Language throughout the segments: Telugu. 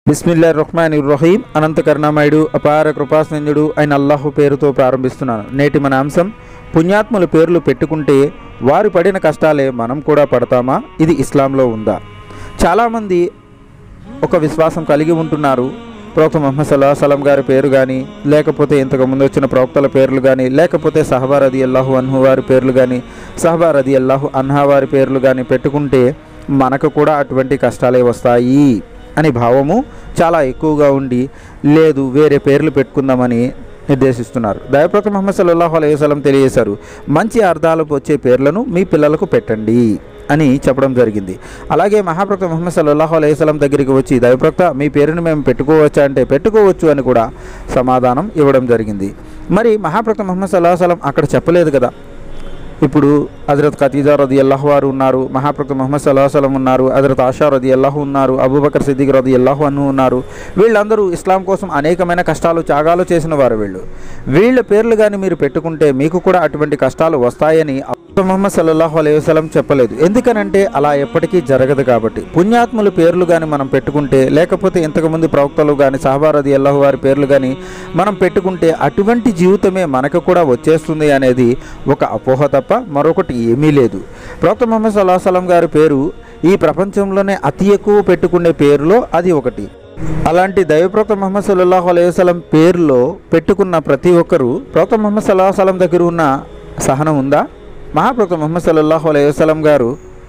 బిస్మిల్లా రహ్మాన్ రహీం అనంత కరుణామయుడు అపార కృపాస్నందుడు అయిన అల్లాహు పేరుతో ప్రారంభిస్తున్నాను నేటి మన అంశం పుణ్యాత్ముల పేర్లు పెట్టుకుంటే వారు పడిన కష్టాలే మనం కూడా పడతామా ఇది ఇస్లాంలో ఉందా చాలామంది ఒక విశ్వాసం కలిగి ఉంటున్నారు ప్రవక్త ముహమ్మద్ సల్లా సలం గారి పేరు కానీ లేకపోతే ఇంతకు ముందు వచ్చిన ప్రవక్తల పేర్లు కానీ లేకపోతే సహబా రది అల్లాహు అన్హు వారి పేర్లు కానీ సహబా రది అల్లాహు అన్హా వారి పేర్లు కానీ పెట్టుకుంటే మనకు కూడా అటువంటి కష్టాలే వస్తాయి అని భావము చాలా ఎక్కువగా ఉండి లేదు వేరే పేర్లు పెట్టుకుందామని నిర్దేశిస్తున్నారు దయప్రవక్త ముహమ్మద్ సల్లాహు అలైహి వసల్లం తెలియజేశారు మంచి అర్థాలకు వచ్చే పేర్లను మీ పిల్లలకు పెట్టండి అని చెప్పడం జరిగింది అలాగే మహాప్రక్త ముహమ్మద్ సల్లాహు అలైహి వసల్లం దగ్గరికి వచ్చి దైవప్రక్త మీ పేరును మేము పెట్టుకోవచ్చా అంటే పెట్టుకోవచ్చు అని కూడా సమాధానం ఇవ్వడం జరిగింది మరి మహాప్రక్త ముహమ్మద్ సల్లాహు వసల్లం అక్కడ చెప్పలేదు కదా ఇప్పుడు హజరత్ ఖతీజా రది అల్లాహ్ వారు ఉన్నారు మహాప్రక్త ముహమ్మద్ సల్లాహు సలం ఉన్నారు హజరత్ ఆషా రది అల్లాహు ఉన్నారు అబూబకర్ సిద్దిక్ రది అల్లాహు అన్ను ఉన్నారు వీళ్ళందరూ ఇస్లాం కోసం అనేకమైన కష్టాలు త్యాగాలు చేసిన వారు వీళ్ళు వీళ్ళ పేర్లు కానీ మీరు పెట్టుకుంటే మీకు కూడా అటువంటి కష్టాలు వస్తాయని ప్రవక్త ముహమ్మద్ సల్లాహు అలైహి వసలం చెప్పలేదు ఎందుకనంటే అలా ఎప్పటికీ జరగదు కాబట్టి పుణ్యాత్ముల పేర్లు కానీ మనం పెట్టుకుంటే లేకపోతే ఇంతకుముందు ప్రవక్తలు కానీ సహబారది అల్లాహు వారి పేర్లు కానీ మనం పెట్టుకుంటే అటువంటి జీవితమే మనకు కూడా వచ్చేస్తుంది అనేది ఒక అపోహ తప్ప మరొకటి ఏమీ లేదు ప్రవక్త ముహమ్మద్ సల్లాహు సలం గారి పేరు ఈ ప్రపంచంలోనే అతి ఎక్కువ పెట్టుకునే పేరులో అది ఒకటి అలాంటి దైవప్రవక్త ముహమ్మద్ సల్లాహు అలైహి వసలం పేరులో పెట్టుకున్న ప్రతి ఒక్కరూ ప్రవక్త ముహమ్మద్ సల్లాహు సలం దగ్గర ఉన్న సహనం ఉందా మహాప్రవక్త ముహమ్మద్ సల్లాహు అలైహి వసలం గారు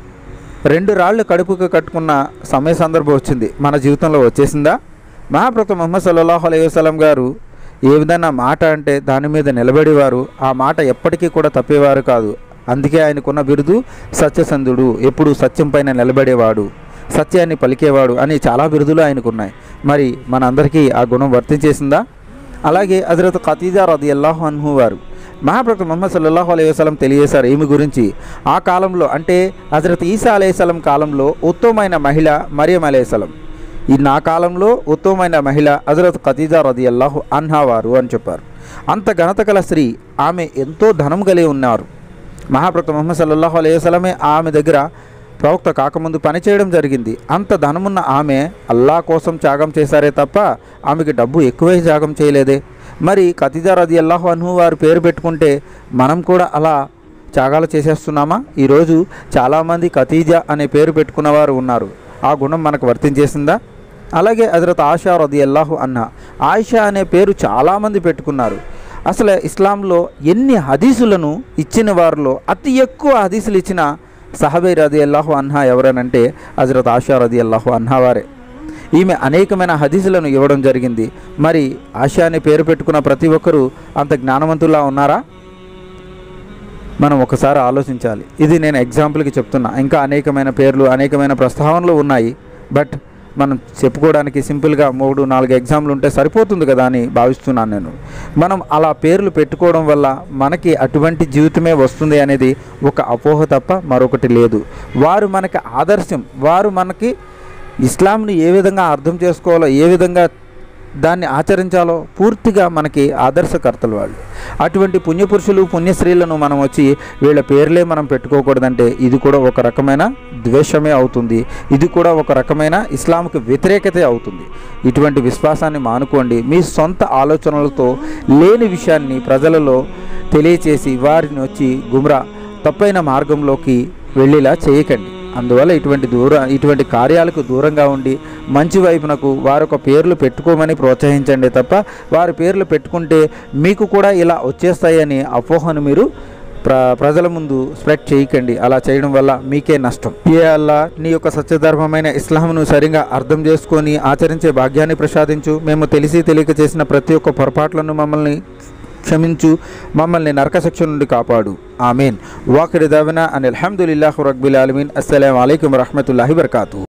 రెండు రాళ్ళు కడుపుకు కట్టుకున్న సమయ సందర్భం వచ్చింది మన జీవితంలో వచ్చేసిందా మహాప్రవక్త ముహమ్మద్ సల్లాహు అలైహి వసలం గారు ఏ విధంగా మాట అంటే దాని మీద నిలబడేవారు ఆ మాట ఎప్పటికీ కూడా తప్పేవారు కాదు అందుకే ఆయనకున్న బిరుదు సత్యసంధుడు ఎప్పుడు సత్యం పైన నిలబడేవాడు సత్యాన్ని పలికేవాడు అని చాలా బిరుదులు ఆయనకున్నాయి మరి మనందరికీ ఆ గుణం వర్తించేసిందా అలాగే హజరత్ ఖతీజా రది అల్లాహు అన్హు వారు మహాప్రవక్త ముహమ్మద్ సల్లాహు అలైహి వసలం తెలియజేశారు ఈమె గురించి ఆ కాలంలో అంటే హజరత్ ఈసా అలైహిస్సలం కాలంలో ఉత్తమమైన మహిళ మరియం అలైహిస్సలం ఈ నా కాలంలో ఉత్తమమైన మహిళ హజరత్ ఖతీజా రది అల్లాహు అన్హా వారు అని చెప్పారు అంత ఘనత కల స్త్రీ ఆమె ఎంతో ధనం కలిగి ఉన్నారు మహాప్రవక్త ముహమ్మద్ సల్లాహు అలైహి వసలమే ఆమె దగ్గర ప్రవక్త కాకముందు పనిచేయడం జరిగింది అంత ధనమున్న ఆమె అల్లా కోసం త్యాగం చేశారే తప్ప ఆమెకి డబ్బు ఎక్కువే త్యాగం చేయలేదే మరి ఖతీజా రది అల్లాహు అన్హు వారు పేరు పెట్టుకుంటే మనం కూడా అలా త్యాగాలు చేసేస్తున్నామా ఈరోజు చాలామంది ఖతీజా అనే పేరు పెట్టుకున్న వారు ఉన్నారు ఆ గుణం మనకు వర్తించేసిందా అలాగే హజరత్ ఆషా రది అల్లాహు అన్న ఆయిషా అనే పేరు చాలామంది పెట్టుకున్నారు అసలు ఇస్లాంలో ఎన్ని హదీసులను ఇచ్చిన వారిలో అతి ఎక్కువ హదీసులు ఇచ్చిన సహబై రది అల్లాహు అన్హా ఎవరనంటే హజరత్ ఆషా రది అల్లాహు అన్హా వారే ఈమె అనేకమైన హదీసులను ఇవ్వడం జరిగింది మరి ఆశా అనే పేరు పెట్టుకున్న ప్రతి ఒక్కరూ అంత జ్ఞానవంతుల్లా ఉన్నారా మనం ఒకసారి ఆలోచించాలి ఇది నేను ఎగ్జాంపుల్కి చెప్తున్నా ఇంకా అనేకమైన పేర్లు అనేకమైన ప్రస్తావనలు ఉన్నాయి బట్ మనం చెప్పుకోవడానికి సింపుల్గా మూడు నాలుగు ఎగ్జామ్లు ఉంటే సరిపోతుంది కదా అని భావిస్తున్నాను నేను మనం అలా పేర్లు పెట్టుకోవడం వల్ల మనకి అటువంటి జీవితమే వస్తుంది అనేది ఒక అపోహ తప్ప మరొకటి లేదు వారు మనకి ఆదర్శం వారు మనకి ఇస్లాంని ఏ విధంగా అర్థం చేసుకోవాలో ఏ విధంగా దాన్ని ఆచరించాలో పూర్తిగా మనకి ఆదర్శకర్తలు వాళ్ళు అటువంటి పుణ్యపురుషులు పుణ్యశ్రీలను మనం వచ్చి వీళ్ళ పేర్లే మనం పెట్టుకోకూడదంటే ఇది కూడా ఒక రకమైన ద్వేషమే అవుతుంది ఇది కూడా ఒక రకమైన ఇస్లాంకి వ్యతిరేకతే అవుతుంది ఇటువంటి విశ్వాసాన్ని మానుకోండి మీ సొంత ఆలోచనలతో లేని విషయాన్ని ప్రజలలో తెలియచేసి వారిని వచ్చి గుమ్రా తప్పైన మార్గంలోకి వెళ్ళేలా చేయకండి అందువల్ల ఇటువంటి దూర ఇటువంటి కార్యాలకు దూరంగా ఉండి మంచి వైపునకు వారొక పేర్లు పెట్టుకోమని ప్రోత్సహించండి తప్ప వారి పేర్లు పెట్టుకుంటే మీకు కూడా ఇలా వచ్చేస్తాయని అపోహను మీరు ప్ర ప్రజల ముందు స్ప్రెడ్ చేయకండి అలా చేయడం వల్ల మీకే నష్టం ఏ అల్లా నీ యొక్క సత్యధర్మమైన ఇస్లాంను సరిగా అర్థం చేసుకొని ఆచరించే భాగ్యాన్ని ప్రసాదించు మేము తెలిసి తెలియక చేసిన ప్రతి ఒక్క పొరపాట్లను మమ్మల్ని క్షమించు మమ్మల్ని నరకశిక్ష నుండి కాపాడు ఆమెన్ వాకిరి దవన అని అల్హమ్దుల్లాహు రగ్బిల్ ఆలమీన్ అస్సలం అయికం వరహమతుల్లాహి వరకాతు